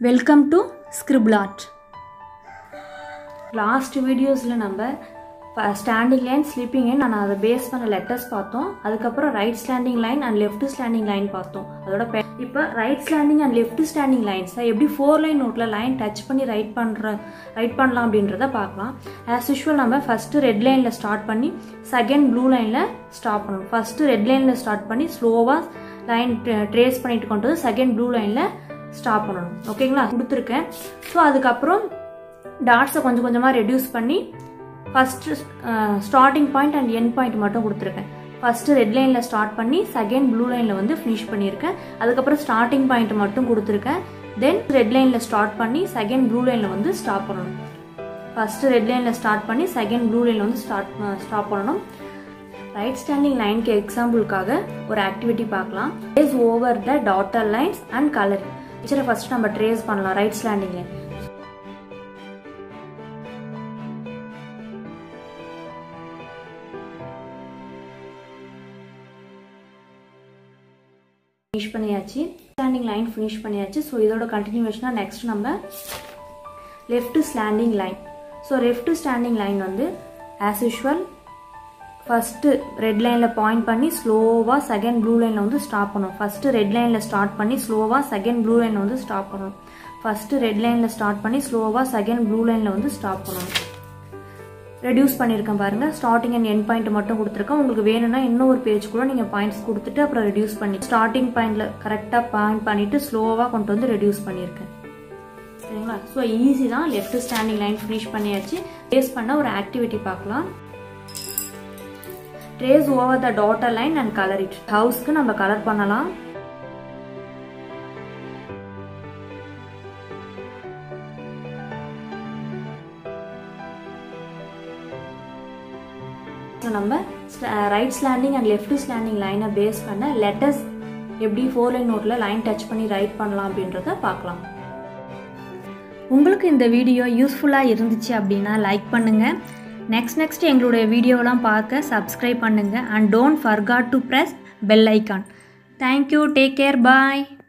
welcome to scribble art last வீடியோஸில் நம்ம standing line sleeping line நான் அதை பேஸ் பண்ண லெட்டர்ஸ் பார்த்தோம் அதுக்கப்புறம் right standing line and left standing line பார்த்தோம் அதோட pe- இப்போ right standing and left standing லைன்ஸை எப்படி ஃபோர் லைன் நோட்டில் லைன் டச் பண்ணி ரைட் பண்ணுற ரைட் பண்ணலாம் அப்படின்றத பார்க்கலாம் ஆஸ் யூஷுவல் நம்ம ஃபஸ்ட்டு ரெட் லைனில் ஸ்டார்ட் பண்ணி செகண்ட் ப்ளூ லைனில் ஸ்டாப் பண்ணணும் ஃபஸ்ட்டு ரெட் லைனில் ஸ்டார்ட் பண்ணி ஸ்லோவாக லைன் ட்ரேஸ் பண்ணிட்டு கொண்டு வந்து செகண்ட் ப்ளூ லைனில் ஸ்டாப் பண்ணணும் ஓகேங்களா கொடுத்துருக்கேன் ஸோ அதுக்கப்புறம் டாட்ஸை கொஞ்சம் கொஞ்சமாக ரெடியூஸ் பண்ணி first starting point and end point மட்டும் கொடுத்துருக்கேன் ஃபஸ்ட்டு ரெட் லைனில் ஸ்டார்ட் பண்ணி செகண்ட் ப்ளூ லைனில் வந்து ஃபினிஷ் பண்ணியிருக்கேன் அதுக்கப்புறம் ஸ்டார்டிங் பாயிண்ட் மட்டும் கொடுத்துருக்கேன் தென் ரெட் லைனில் ஸ்டார்ட் பண்ணி செகண்ட் ப்ளூ லைனில் வந்து ஸ்டாப் பண்ணணும் ஃபஸ்ட்டு ரெட் லைனில் ஸ்டார்ட் பண்ணி செகண்ட் ப்ளூ லைனில் வந்து ஸ்டார்ட் ஸ்டாப் பண்ணணும் ரைட் ஸ்டாண்டிங் லைனுக்கு எக்ஸாம்பிளுக்காக ஒரு ஆக்டிவிட்டி பார்க்கலாம் trace over the dotted lines and colour பிக்சரை ஃபர்ஸ்ட் நம்ம ட்ரேஸ் பண்ணலாம் ரைட் ஸ்டாண்டிங் லைன் ஃபினிஷ் பண்ணியாச்சு ஸ்டாண்டிங் லைன் ஃபினிஷ் பண்ணியாச்சு ஸோ இதோட கண்டினியூஷனாக நெக்ஸ்ட் நம்ம left standing line so left standing line வந்து ஆஸ் யூஷுவல் ஃபஸ்ட்டு ரெட் லைனில் பாயிண்ட் பண்ணி ஸ்லோவாக செகண்ட் ப்ளூ லைனில் வந்து ஸ்டாப் பண்ணணும் ஃபஸ்ட்டு ரெட் லைனில் ஸ்டார்ட் பண்ணி ஸ்லோவாக செகண்ட் ப்ளூ லைனில் வந்து ஸ்டாப் பண்ணணும் ஃபஸ்ட்டு ரெட் லைனில் ஸ்டார்ட் பண்ணி ஸ்லோவாக செகண்ட் ப்ளூ லைனில் வந்து ஸ்டாப் பண்ணணும் ரெடியூஸ் பண்ணியிருக்கேன் பாருங்கள் ஸ்டார்டிங் அண்ட் எண்ட் பாயிண்ட் மட்டும் கொடுத்துருக்கேன் உங்களுக்கு வேணும்னா இன்னும் ஒரு பேஜ் கூட நீங்கள் பாயிண்ட்ஸ் கொடுத்துட்டு அப்புறம் ரெடியூஸ் பண்ணி ஸ்டார்டிங் பாயிண்டில் கரெக்டாக பாயிண்ட் பண்ணிவிட்டு ஸ்லோவாக கொண்டு வந்து ரெடியூஸ் பண்ணியிருக்கேன் சரிங்களா ஸோ ஈஸி தான் லெஃப்ட் ஸ்டாண்டிங் லைன் ஃபினிஷ் பண்ணியாச்சு பேஸ் பண்ண ஒரு ஆக்டிவிட்டி பார்க்கலாம் trace over the dotted line and colour it ஹவுஸ்க்கு நம்ம கலர் பண்ணலாம் ஸோ நம்ம right slanting and left slanting லைனை பேஸ் பண்ண லெட்டர்ஸ் எப்படி ஃபோர் லைன் நோட்டில் லைன் டச் பண்ணி ரைட் பண்ணலாம் அப்படின்றத பார்க்கலாம் உங்களுக்கு இந்த வீடியோ யூஸ்ஃபுல்லாக இருந்துச்சு அப்படின்னா லைக் பண்ணுங்கள் நெக்ஸ்ட் நெக்ஸ்ட் எங்களுடைய வீடியோலாம் பார்க்க சப்ஸ்கிரைப் பண்ணுங்கள் and don't forget to press bell icon thank you take care bye